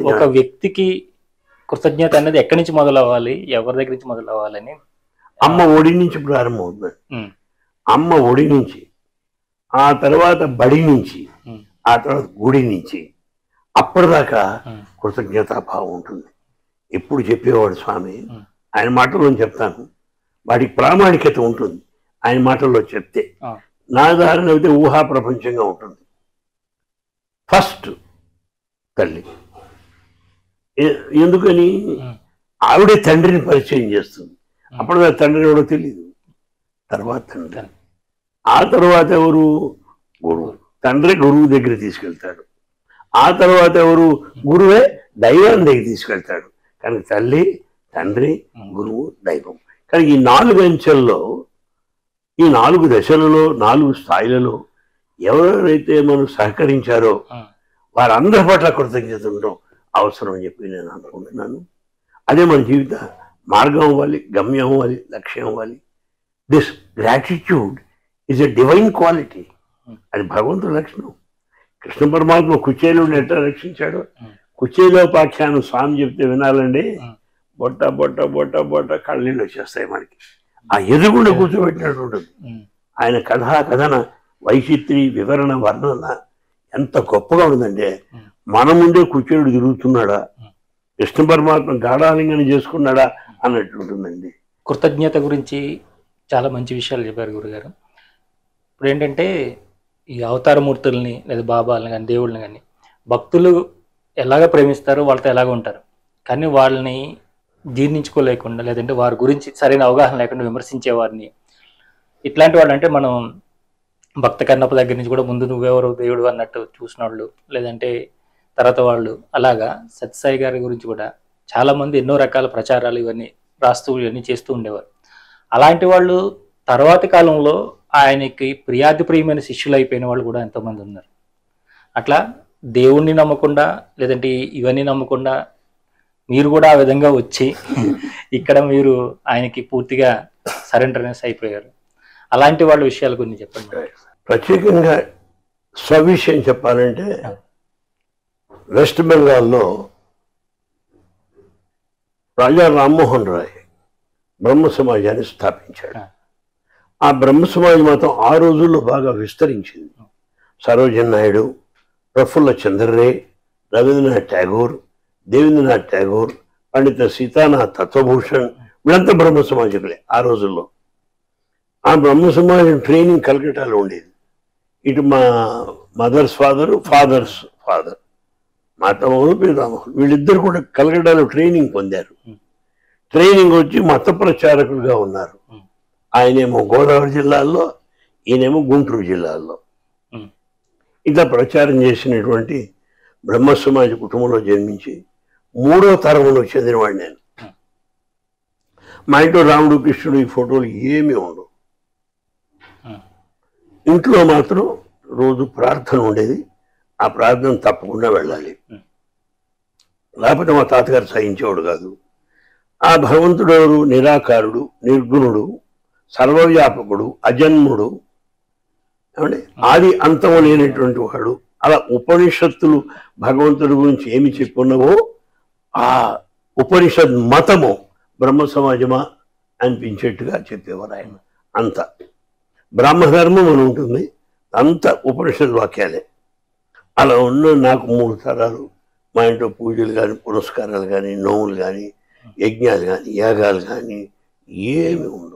ఒక వ్యక్తికి కృతజ్ఞత అనేది ఎక్కడి నుంచి మొదలవ్వాలి ఎవరి దగ్గర నుంచి మొదలవ్వాలని అమ్మ ఒడి నుంచి ప్రారంభమవుతుంది ఉమ్, అమ్మ ఒడి నుంచి ఆ తర్వాత బడి నుంచి ఉమ్, ఆ తర్వాత గుడి నుంచి అప్పటిదాకా ఉమ్, కృతజ్ఞతాభావం ఉంటుంది ఎప్పుడు చెప్పేవాడు స్వామి ఉమ్. ఆయన మాటల్లో చెప్తాను వాటికి ప్రామాణికత ఉంటుంది ఆయన మాటల్లో చెప్తే ఆ, నా దారిన అయితే ఊహా ప్రపంచంగా ఉంటుంది ఫస్ట్ తల్లి ఎ- ఎందుకని ఉమ్, ఆవిడే తండ్రిని పరిచయం చేస్తుంది అప్పుడు ఆ తండ్రి ఎవడో తెలియదు తర్వాత తండ్రి తండ్రి. ఆ తర్వాత ఎవరు గురువు తండ్రి గురువు దగ్గర తీసుకెళ్తాడు ఆ తర్వాత ఎవరు గురువే దైవాన్ని దగ్గర తీసుకెళ్తాడు కానీ తల్లి తండ్రి గురువు దైవం కానీ ఈ నాలుగు అంచెల్లో ఈ నాలుగు దశలలో నాలుగు స్థాయిలలో ఎవరెవరైతే మనం సహకరించారో ఉమ్, వారందరి పట్ల కృతజ్ఞత ఉండడం అవసరం అని చెప్పి నేను అనుకుంటున్నాను అదే మన జీవిత మార్గం అవ్వాలి గమ్యం అవ్వాలి లక్ష్యం అవ్వాలి this gratitude is a divine quality అది భగవంతుడి లక్షణం కృష్ణ పరమాత్మ కుచేలుడిని ఎట్లా రక్షించాడు Hmm. కుచేలోపాఖ్యానం స్వామి చెప్తే వినాలండి Hmm. బొట్ట బొట్ట బొట్ట బొట్ట కళ్ళనీళ్ళు వచ్చేస్తాయి మనకి ఆ ఎదురుగుండా కూర్చోబెట్టినట్టు ఉంటుంది ఉమ్, ఆయన కథా కథన వైచిత్రి వివరణ వర్ణన ఎంత గొప్పగా ఉందంటే Hmm. మన ముందే కుచేలుడు తిరుగుతున్నాడా Hmm. కృష్ణ పరమాత్మ గాఢాలింగనం చేసుకున్నాడా అన్నట్టు ఉంటుందండి కృతజ్ఞత గురించి చాలా మంచి విషయాలు చెప్పారు గురుగారు ఇప్పుడు ఏంటంటే ఈ అవతారమూర్తుల్ని లేదా బాబాలని కానీ దేవుళ్ళని కానీ భక్తులు ఎలాగ ప్రేమిస్తారో వాళ్ళతో ఎలాగ ఉంటారు కానీ వాళ్ళని జీర్ణించుకోలేకుండా లేదంటే వారి గురించి సరైన అవగాహన లేకుండా విమర్శించే వారిని ఇట్లాంటి వాళ్ళు అంటే మనం భక్త కన్నప్ప దగ్గర నుంచి కూడా ముందు నువ్వెవరు దేవుడు అన్నట్టు చూసిన వాళ్ళు లేదంటే తర్వాత వాళ్ళు అలాగా సత్యసాయి గారి గురించి కూడా చాలా మంది ఎన్నో రకాల ప్రచారాలు ఇవన్నీ రాస్తూ ఇవన్నీ చేస్తూ ఉండేవారు అలాంటి వాళ్ళు తర్వాతి కాలంలో ఆయనకి ప్రియాతి ప్రియమైన శిష్యులు అయిపోయిన వాళ్ళు కూడా ఎంతోమంది ఉన్నారు అట్లా దేవుణ్ణి నమ్మకుండా లేదంటే ఇవన్నీ నమ్మకుండా మీరు కూడా ఆ విధంగా వచ్చి ఇక్కడ మీరు ఆయనకి పూర్తిగా సరెండర్నెస్ అయిపోయారు అలాంటి వాళ్ళ విషయాల గురించి చెప్పండి ప్రత్యేకంగా స్వవిషయం చెప్పాలంటే వెస్ట్ బెంగాల్లో రాజా రామ్మోహన్ రాయ్ బ్రహ్మ సమాజాన్ని స్థాపించాడు ఆ బ్రహ్మ సమాజ మతం ఆ రోజుల్లో బాగా విస్తరించింది సరోజన్ నాయుడు ప్రఫుల్ల చంద్రరే రవీంద్రనాథ్ ట్యాగోర్ దేవేంద్రనాథ్ ట్యాగోర్ పండిత సీతానాథ్ తత్వభూషణ్ వీళ్ళంతా బ్రహ్మ సమాజకులే ఆ రోజుల్లో ఆ బ్రహ్మ సమాజం ట్రైనింగ్ కలకటాలో ఉండేది ఇటు మా మదర్స్ ఫాదర్ ఫాదర్స్ ఫాదర్ మాతామహులు పితామహులు వీళ్ళిద్దరు కూడా కలకటాలో ట్రైనింగ్ పొందారు ట్రైనింగ్ వచ్చి మత ప్రచారకులుగా ఉన్నారు Hmm. ఆయనేమో గోదావరి జిల్లాల్లో ఈయనేమో గుంటూరు జిల్లాల్లో Hmm. ఇట్లా ప్రచారం చేసినటువంటి బ్రహ్మ సమాజ కుటుంబంలో జన్మించి మూడో తరంలో చెందినవాడు నేను Hmm. మా ఇంట్లో రాముడు కృష్ణుడు ఈ ఫోటోలు ఏమీ ఉండవు Hmm. ఇంట్లో మాత్రం రోజు ప్రార్థన ఉండేది ఆ ప్రార్థన తప్పకుండా వెళ్ళాలి Hmm. లేకపోతే మా తాతగారు సహించేవాడు కాదు ఆ భగవంతుడు ఎవరు నిరాకారుడు నిర్గుణుడు సర్వవ్యాపకుడు అజన్ముడు ఏమండి ఆది అంతము లేనటువంటి వాడు అలా ఉపనిషత్తులు భగవంతుడి గురించి ఏమి చెప్పున్నావో ఆ ఉపనిషత్ మతము బ్రహ్మ సమాజమా అనిపించేట్టుగా చెప్పేవారు ఆయన అంత బ్రహ్మధర్మం అని ఉంటుంది అంత ఉపనిషత్ వాక్యాలే అలా ఉన్న నాకు మూడు తరాలు మా ఇంట్లో పూజలు కానీ పురస్కారాలు కానీ నోములు కానీ యజ్ఞాలు కానీ యాగాలు కానీ ఏమి ఉండవు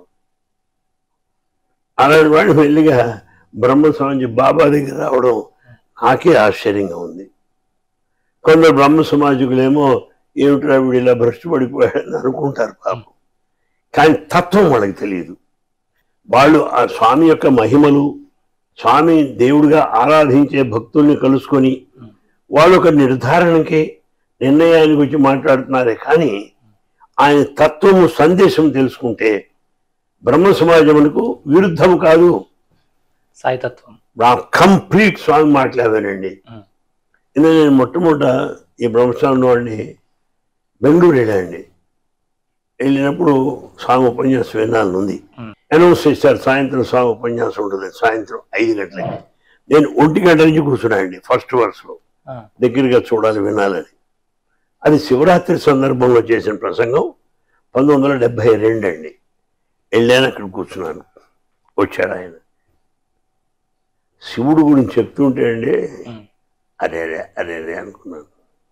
అలాంటి వాడు మెల్లిగా బ్రహ్మ సమాజం బాబా దగ్గర రావడం నాకే ఆశ్చర్యంగా ఉంది కొందరు బ్రహ్మ సమాజకులేమో ఏమిట్రా వీడు ఇలా భ్రష్టు పడిపోయాడని అనుకుంటారు పాపం కానీ తత్వం వాళ్ళకి తెలియదు వాళ్ళు ఆ స్వామి యొక్క మహిమలు స్వామి దేవుడిగా ఆరాధించే భక్తుల్ని కలుసుకొని వాళ్ళు ఒక నిర్ధారణకి నిర్ణయానికి వచ్చి మాట్లాడుతున్నారే కానీ ఆయన తత్వము సందేశం తెలుసుకుంటే బ్రహ్మ సమాజమునకు విరుద్ధం కాదు సాయితత్వం కంప్లీట్ స్వామి మాట్లాడానండి ఉం. ఇందులో నేను మొట్టమొదట ఈ బ్రహ్మస్వామి వాడిని బెంగళూరు వెళ్ళానండి వెళ్ళినప్పుడు స్వామి ఉపన్యాసం వినాలని ఉంది ఉం. అనౌన్స్ చేశారు సాయంత్రం స్వామి ఉపన్యాసం ఉంటుంది సాయంత్రం ఐదు గంటలకి నేను ఒంటి గంట నుంచి కూర్చున్నానండి ఫస్ట్ వర్స్లో ఆ, దగ్గరగా చూడాలి వినాలని అది శివరాత్రి సందర్భంలో చేసిన ప్రసంగం పంతొమ్మిది వందల డెబ్భై రెండు అండి వెళ్ళాను అక్కడ కూర్చున్నాను వచ్చాడు ఆయన శివుడు గురించి చెప్తుంటే అండి ఉమ్, అరే అరే అరే అరే అనుకున్నాను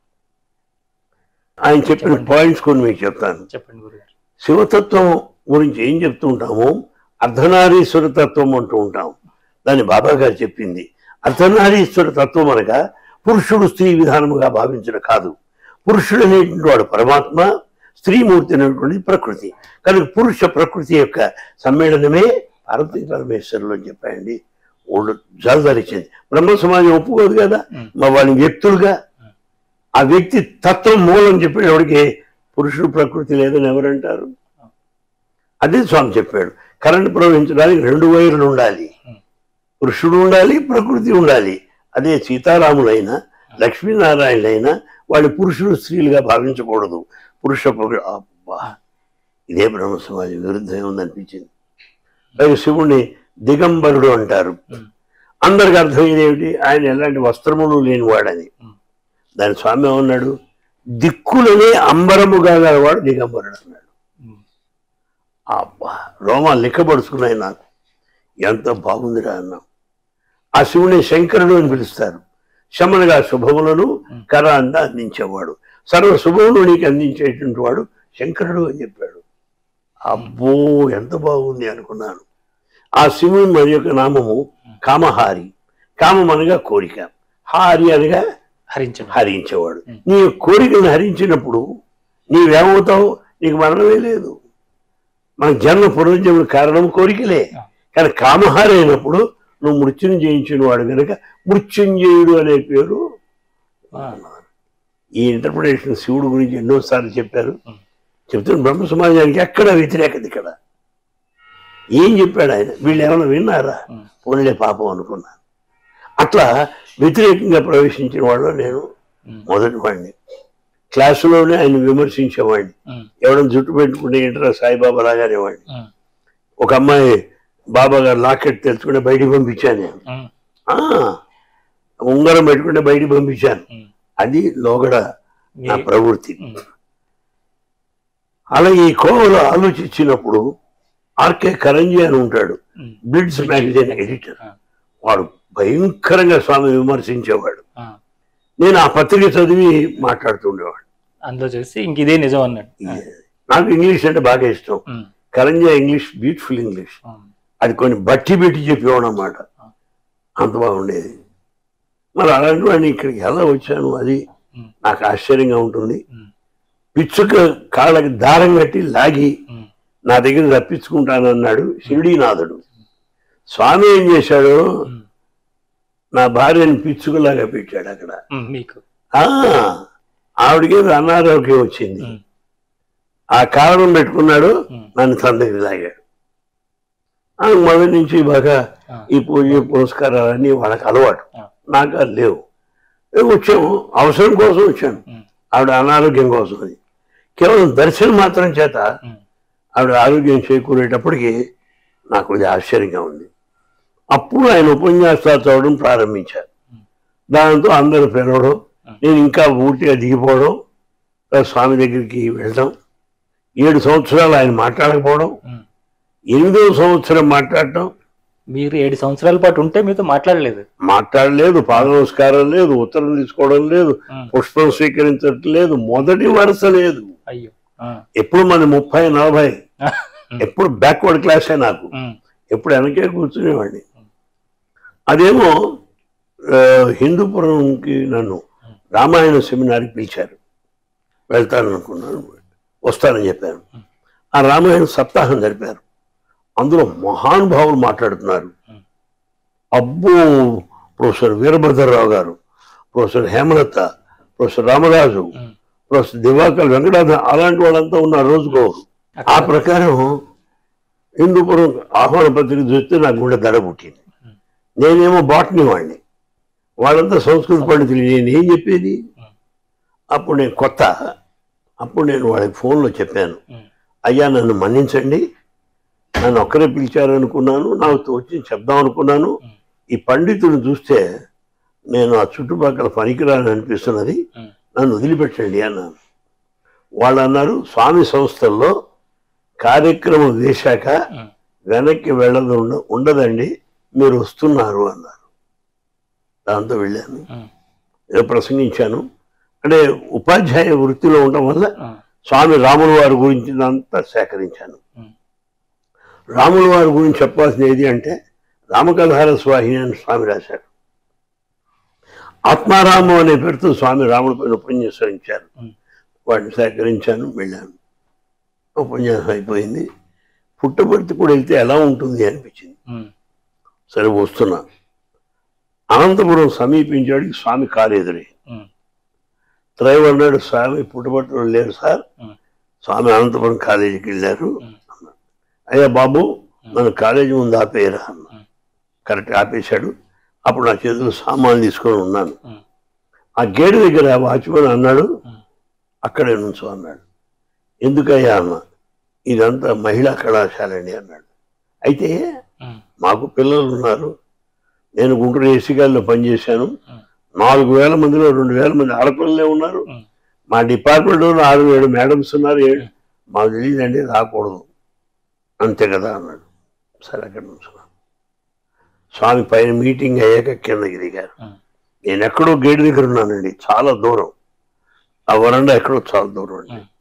ఆయన చెప్పిన పాయింట్స్ కొన్ని మీకు చెప్తాను చెప్పండి గురుగారు శివతత్వం గురించి ఏం చెప్తూ ఉంటాము అర్ధనారీశ్వర తత్వం అంటూ ఉంటాం దాన్ని బాబా గారు చెప్పింది అర్ధనారీశ్వర తత్వం అనగా పురుషుడు స్త్రీ విధానముగా భావించడం కాదు పురుషుడు అనేటువంటి వాడు పరమాత్మ స్త్రీమూర్తి అనేటువంటి ప్రకృతి కనుక పురుష ప్రకృతి యొక్క సమ్మేళనమే పార్వతీ పరమేశ్వరులు అని చెప్పాయండి వాళ్ళు జలధరించింది బ్రహ్మ సమాజం ఒప్పుకోదు కదా ఉమ్. మా వాళ్ళ వ్యక్తులుగా ఆ వ్యక్తి తత్వం మూలం చెప్పేవాడికి పురుషుడు ప్రకృతి లేదని ఎవరంటారు అదే స్వామి చెప్పాడు కరెంట్ ప్రవహించడానికి రెండు వైర్లు ఉండాలి పురుషుడు ఉండాలి ప్రకృతి ఉండాలి అదే సీతారాములైనా లక్ష్మీనారాయణులైనా వాళ్ళు పురుషుడు స్త్రీలుగా భావించకూడదు పురుష ప్రకృ- అబ్బా ఇదే బ్రహ్మ సమాజం విరుద్ధం ఉందనిపించింది పైగా శివుణ్ణి దిగంబరుడు అంటారు ఉమ్, అందరికి అర్థమయ్యేది ఏమిటి ఆయన ఎలాంటి వస్త్రములు లేనివాడని ఉమ్, దాని స్వామి ఏమన్నాడు దిక్కులనే అంబరముగా గలవాడు దిగంబరుడు అన్నాడు ఉమ్, అబ్బా రోమాలు లిక్కబడుచుకున్నాయి నాకు ఎంత బాగుందిరా అన్నాం ఆ శివుని శంకరుడు అని పిలుస్తారు శమనగా శుభములను కర అంద అందించేవాడు సర్వ శుభములు నీకు అందించేటువంటి వాడు శంకరుడు అని చెప్పాడు అబ్బో ఎంత బాగుంది అనుకున్నాను ఆ శివుని మరి యొక్క నామము కామహారి కామం అనగా కోరిక హారి అనగా హరించండి హరించేవాడు నీ కోరికను హరించినప్పుడు నీవేమవుతావు నీకు మరణమే లేదు మన జన్మ పునర్జన్మ కారణం కోరికలే కానీ కామహారి అయినప్పుడు నువ్వు మృత్యుని జయించిన వాడు కనుక మృత్యుంజయుడు అనే పేరు ఆ, ఈ ఇంటర్ప్రిటేషన్ శివుడు గురించి ఎన్నోసార్లు చెప్పారు ఉమ్, చెప్తున్న బ్రహ్మ సమాజానికి ఎక్కడ వ్యతిరేకత ఇక్కడ ఏం చెప్పాడు ఆయన వీళ్ళు ఏమైనా విన్నారా ఉమ్, పోనీలే పాపం అనుకున్నాను అట్లా వ్యతిరేకంగా ప్రవేశించిన వాళ్ళు నేను ఉమ్, మొదటి వాడిని క్లాసులోనే ఆయన విమర్శించేవాడిని ఉమ్, ఎవడన్నా జుట్టు పెట్టుకుంటే ఏంటరా సాయిబాబా లాగానేవాడిని ఉమ్, ఒక అమ్మాయి బాబా గారు లాకెట్ తెలుసుకుంటే బయటికి పంపించాను నేను ఉమ్, ఆ, ఉంగరం పెట్టుకుంటే బయటికి పంపించాను ఉమ్. అది లోగడ నా మీ- ప్రవృత్తి ఉమ్, అలాగే ఈ కోవలో ఆలోచించినప్పుడు ఆర్కే కరంజీ అని ఉంటాడు ఉమ్, బ్లిడ్స్ మ్యాగజైన్ ఎడిటర్ ఆ, వాడు భయంకరంగా స్వామి విమర్శించేవాడు ఆ. నేను ఆ పత్రిక చదివి మాట్లాడుతుండేవాడు అందులో చూసి ఇంక ఇదే నిజం అన్నాడు ఆ, నాకు ఇంగ్లీష్ అంటే బాగా ఇష్టం ఉమ్, కరంజీ ఇంగ్లీష్ బ్యూటిఫుల్ ఇంగ్లీష్ ఉమ్, అది కొన్ని బట్టి పెట్టి చెప్పేవాడు అన్నమాట అంత బాగుండేది మరి అలాంటి వాడిని ఇక్కడికి ఎలా వచ్చాను అది ఉమ్, నాకు ఆశ్చర్యంగా ఉంటుంది ఉమ్, పిచ్చుక కాళ్ళకి దారం కట్టి లాగి ఉమ్, నా దగ్గర రప్పించుకుంటానన్నాడు షిరిడీనాథుడు స్వామి ఏం చేశాడు ఉమ్, నా భార్యని పిచ్చుకలాగా పెట్టాడు అక్కడ ఉమ్, మీకు ఆ, ఆవిడకి అనారోగ్యం వచ్చింది ఉమ్, ఆ కారణం పెట్టుకున్నాడు ఉమ్, నన్ను తన దగ్గర లాగాడు ఆ, మొదటి నుంచి బాగా ఆ, ఈ పూజ పురస్కారాలన్నీ వాళ్ళకి అలవాటు ఆ. నాకు అది లేవు ఏ వచ్చాము అవసరం కోసం వచ్చాను ఉమ్, ఆవిడ అనారోగ్యం కోసం అది కేవలం దర్శనం మాత్రం చేత ఉమ్, ఆవిడ ఆరోగ్యం చేకూరేటప్పటికి నాకు ఇది ఆశ్చర్యంగా ఉంది అప్పుడు ఆయన ఉపన్యాసాలు చదవడం ప్రారంభించారు దాంతో అందరూ పిలవడం నేను ఇంకా పూర్తిగా దిగిపోవడం తర్వాత స్వామి దగ్గరికి వెళ్ళడం ఏడు సంవత్సరాలు ఆయన మాట్లాడకపోవడం ఉమ్. ఎనిమిదవ సంవత్సరం మాట్లాడటం మీరు ఏడు సంవత్సరాల పాటు ఉంటే మీతో మాట్లాడలేదు మాట్లాడలేదు పాద నమస్కారం లేదు ఉత్తరం తీసుకోవడం లేదు ఉమ్, పుష్పం స్వీకరించడం లేదు మొదటి వరుస లేదు అయ్యో ఆ, ఎప్పుడు మన ముప్పై నలభై ఆ, ఎప్పుడు బ్యాక్వర్డ్ క్లాసే నాకు ఉమ్, ఎప్పుడు వెనకే కూర్చునేవాడిని అదేమో ఆ, హిందూపురంకి నన్ను రామాయణ సెమినార్కి పిలిచారు వెళ్తాను అనుకున్నాను వస్తానని చెప్పాను ఆ రామాయణ సప్తాహం జరిపారు అందులో మహానుభావులు మాట్లాడుతున్నారు అబ్బో ప్రొఫెసర్ వీరభద్రరావు గారు ప్రొఫెసర్ హేమలత ప్రొఫెసర్ రామరాజు ఉమ్. ప్రొఫెసర్ దివాకర్ వెంకటాధర అలాంటి వాళ్ళంతా ఉన్నారు రోజుకో ఆ అక్కడ ప్రకారం హిందూపురం ఆహ్వాన పత్రిక చూస్తే నాకు గుండె దడ పుట్టింది నేనేమో బాటనీ వాడిని వాళ్ళంతా సంస్కృత పండితులు నేను ఏం చెప్పేది అప్పుడు నేను కొత్త అప్పుడు నేను వాళ్ళకి ఫోన్లో చెప్పాను ఉమ్, అయ్యా నన్ను మన్నించండి నన్ను ఒక్కరే పిలిచారనుకున్నాను నాకు వచ్చి చెప్దాం అనుకున్నాను ఈ పండితుని చూస్తే నేను ఆ చుట్టుపక్కల పనికిరాని అనిపిస్తున్నది ఉమ్, నన్ను వదిలిపెట్టండి అన్నాను వాళ్ళు అన్నారు స్వామి సంస్థల్లో కార్యక్రమం వేశాక ఉమ్, వెనక్కి వెళ్ళదు ఉండ- ఉండదండి మీరు వస్తున్నారు అన్నారు దాంతో వెళ్ళాను ఉమ్, ఏదో ప్రసంగించాను అంటే ఉపాధ్యాయ వృత్తిలో ఉండడం వల్ల ఉమ్, స్వామి రాముల వారి గురించి అంతా సేకరించాను ఉమ్, రాముల వారి గురించి చెప్పాల్సింది ఏది అంటే రామకల్హార స్వాహిని అని స్వామి రాశారు ఆత్మారామం అనే పేరుతో స్వామి రాముడి పైన ఉపన్యాసం ఇచ్చారు ఉమ్. వాటిని సేకరించాను వెళ్ళాను ఉపన్యాసం అయిపోయింది పుట్టపర్తి కూడా వెళ్తే ఎలా ఉంటుంది అనిపించింది ఉమ్, సరే వస్తున్నా అనంతపురం సమీపించాడికి స్వామి కారు ఎదురే ఉమ్, డ్రైవర్ అన్నాడు స్వామి పుట్టపర్తిలో లేరు సార్ ఉమ్, స్వామి అనంతపురం కాలేజీకి వెళ్ళారు ఉమ్, అన్నాడు అయ్యా బాబు మన కాలేజీ ముందు ఆపేయరా అన్న ఉమ్. కరెక్ట్ ఆపేశాడు అప్పుడు నా చేతిలో సామాన్లు తీసుకొని ఉన్నాను ఉమ్, ఆ గేటు దగ్గర వాచ్మెన్ అన్నాడు ఉమ్, అక్కడే నుంచో అన్నాడు ఎందుకయ్యా అన్న ఇదంతా మహిళా కళాశాల అండి అన్నాడు అయితే ఉమ్, మాకు పిల్లలు ఉన్నారు నేను గుంటూరు ఏసీగాల్లో పనిచేశాను ఉమ్, నాలుగు వేల మందిలో రెండు వేల మంది ఆడపిల్లలే ఉన్నారు ఉమ్, మా డిపార్ట్మెంట్లో ఆరు ఏడు మేడమ్స్ ఉన్నారు ఏడు మాకు తెలియదండి రాకూడదు అంతే కదా అన్నాడు సరే అక్కడ నుంచున్నాను స్వామి పైన మీటింగ్ అయ్యాక కిందకి దిగారు ఉమ్, నేను ఎక్కడో గేటు దగ్గర ఉన్నానండి చాలా దూరం ఆ వరండా ఎక్కడో చాలా దూరం అండి ఉమ్.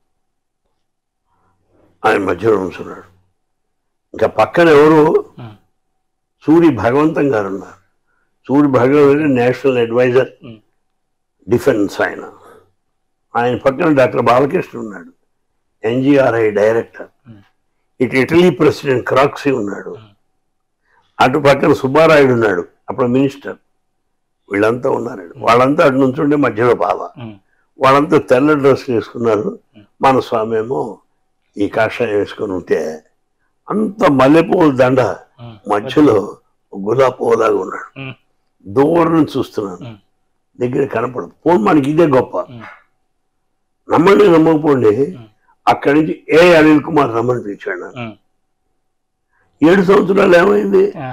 ఆయన మధ్యలో ఉంచున్నాడు ఇంకా పక్కన ఎవరు ఉమ్, సూరి భగవంతం గారు ఉన్నారు సూరి భగవంతం నేషనల్ అడ్వైజర్ ఉమ్, డిఫెన్స్ ఆయన ఆయన పక్కన డాక్టర్ బాలకృష్ణ ఉన్నాడు ఎన్జిఆర్ఐ డైరెక్టర్ ఉమ్, ఇటు ఇటలీ ప్రెసిడెంట్ క్రాక్సీ ఉన్నాడు ఉమ్. అటు పక్కన సుబ్బారాయుడు ఉన్నాడు అప్పుడు మినిస్టర్ వీళ్ళంతా ఉన్నారండి వాళ్ళంతా అటు నుంచుండే మధ్యలో బావ ఉమ్, వాళ్ళంతా తెల్ల డ్రెస్ వేసుకున్నారు మన స్వామి ఏమో ఈ కాషాయం వేసుకొని ఉంటే అంత మల్లెపూల దండ ఉమ్, మధ్యలో గులాబీ పువ్వులాగా ఉన్నాడు ఉమ్, దూరం నుంచి చూస్తున్నాను ఉమ్, దగ్గర కనపడదు పోన్ మనకి ఇదే గొప్ప ఉమ్, నమ్మండి నమ్మకపోండి ఉమ్. అక్కడి నుంచి ఏ అనిల్ కుమార్ రమ్మని పిలిచాడు నన్ను. ఉమ్, ఏడు సంవత్సరాలు ఏమైంది ఆ,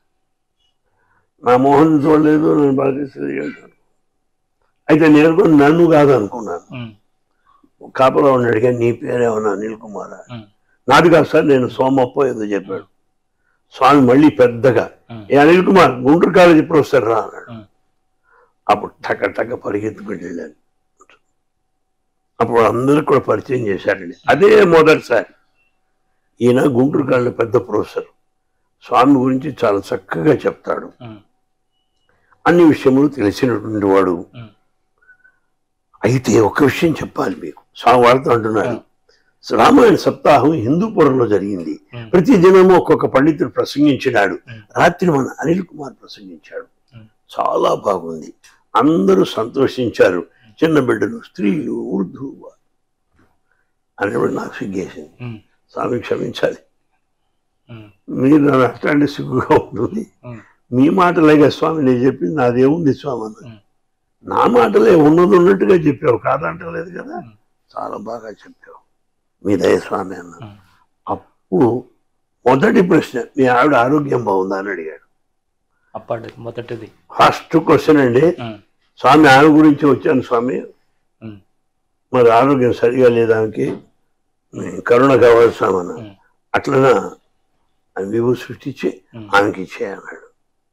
నా మోహన్ చూడలేదు నన్ను బాధించలేదు అయితే నేను కూడా నన్ను కాదు అనుకున్నాను ఉమ్, కాపలా ఉన్నాడు అడిగా నీ పేరేమన్నా అనిల్ కుమార్ ఉమ్, నాది కాదు సార్ నేను సోమప్ప ఏదో చెప్పాడు స్వామి మళ్ళీ పెద్దగా ఉమ్, ఏ అనిల్ కుమార్ గుంటూరు కాలేజీ ప్రొఫెసర్ రా అన్నాడు ఉమ్, అప్పుడు టక టక పరిగెత్తుకుని వెళ్ళాను అప్పుడు అందరికి కూడా పరిచయం చేశారండి అదే మొదటిసారి ఈయన గుంటూరు కాలేజీ పెద్ద ప్రొఫెసర్ స్వామి గురించి చాలా చక్కగా చెప్తాడు ఉమ్, అన్ని విషయములు తెలిసినటువంటి వాడు ఉమ్, అయితే ఒక విషయం చెప్పాలి మీకు స్వామి వారితో అంటున్నాడు రామాయణ సప్తాహం హిందూపురంలో జరిగింది ఉమ్. ప్రతి దినము ఒక్కొక్క పండితుడు ప్రసంగించినాడు ఉమ్. రాత్రి మన అనిల్ కుమార్ ప్రసంగించాడు ఉమ్. చాలా బాగుంది అందరూ సంతోషించారు చిన్న బిడ్డలు స్త్రీలు వృద్ధు అనేప్పుడు నాకు సిగ్గేసింది ఉమ్, స్వామి క్షమించాలి ఉమ్, మీరు నన్ను అట్లాంటి సిగ్గుగా ఉంటుంది ఉమ్, మీ మాటలేగా స్వామి నేను చెప్పింది నాదేముంది స్వామి అన్న ఉమ్. నా మాటలే ఉన్నది ఉన్నట్టుగా చెప్పావు కాదంటలేదు కదా ఉమ్. చాలా బాగా చెప్పావు మీ దయ స్వామి అన్న ఉమ్. అప్పుడు మొదటి ప్రశ్న మీ ఆవిడ ఆరోగ్యం బాగుందా అని అడిగాడు అప్పటి మొదటిది ఫస్ట్ క్వశ్చన్ అండి ఉమ్, స్వామి ఆమె గురించి వచ్చాను స్వామి ఉమ్, మరి ఆరోగ్యం సరిగా లేదు ఆమెకి కరుణ కావాలి స్వామి అన్న ఉమ్, అట్లనా అని విభూ సృష్టించి ఉమ్, ఆమెకి ఇచ్చేయన్నాడు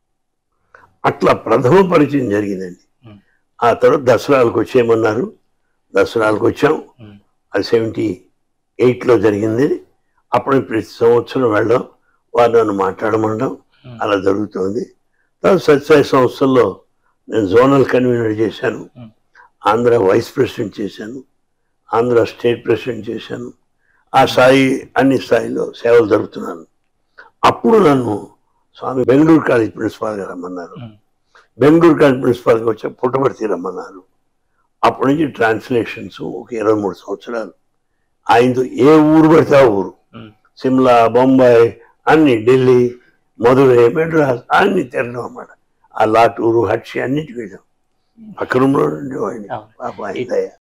అట్లా ప్రథమ పరిచయం జరిగిందండి ఉమ్, ఆ తర్వాత దసరాలకు వచ్చేయమన్నారు దసరాలకు వచ్చాం ఉమ్, అది సెవెంటీ ఎయిట్లో జరిగింది అప్పుడు ప్రతి సంవత్సరం వెళ్ళడం వారు నన్ను మాట్లాడమనడం ఉమ్, అలా జరుగుతుంది తర్వాత సత్సాయి సంస్థల్లో నేను జోనల్ కన్వీనర్ చేశాను ఉమ్, ఆంధ్ర వైస్ ప్రెసిడెంట్ చేశాను ఆంధ్ర స్టేట్ ప్రెసిడెంట్ చేశాను ఆ స్థాయి అన్ని స్థాయిలో సేవలు జరుపుతున్నాను అప్పుడు నన్ను స్వామి బెంగళూరు కాలేజ్ ప్రిన్సిపాల్గా రమ్మన్నారు ఉమ్, బెంగళూరు కాలేజ్ ప్రిన్సిపాల్గా వచ్చా పుట్టపర్తి రమ్మన్నారు అప్పటి నుంచి ట్రాన్స్లేషన్స్ ఒక ఇరవై మూడు సంవత్సరాలు ఆయనతో ఏ ఊరు పడితే ఆ ఊరు ఉమ్, సిమ్లా బొంబాయి అన్ని ఢిల్లీ మధురై మెడ్రాస్ అన్ని తిరగడం అన్నమాట ఆ లాటూరు హట్సి అన్నిటికి వెళ్ళాం పక్క రూమ్లో ఉండేవాడిని అవును. పాప ఆయన దయ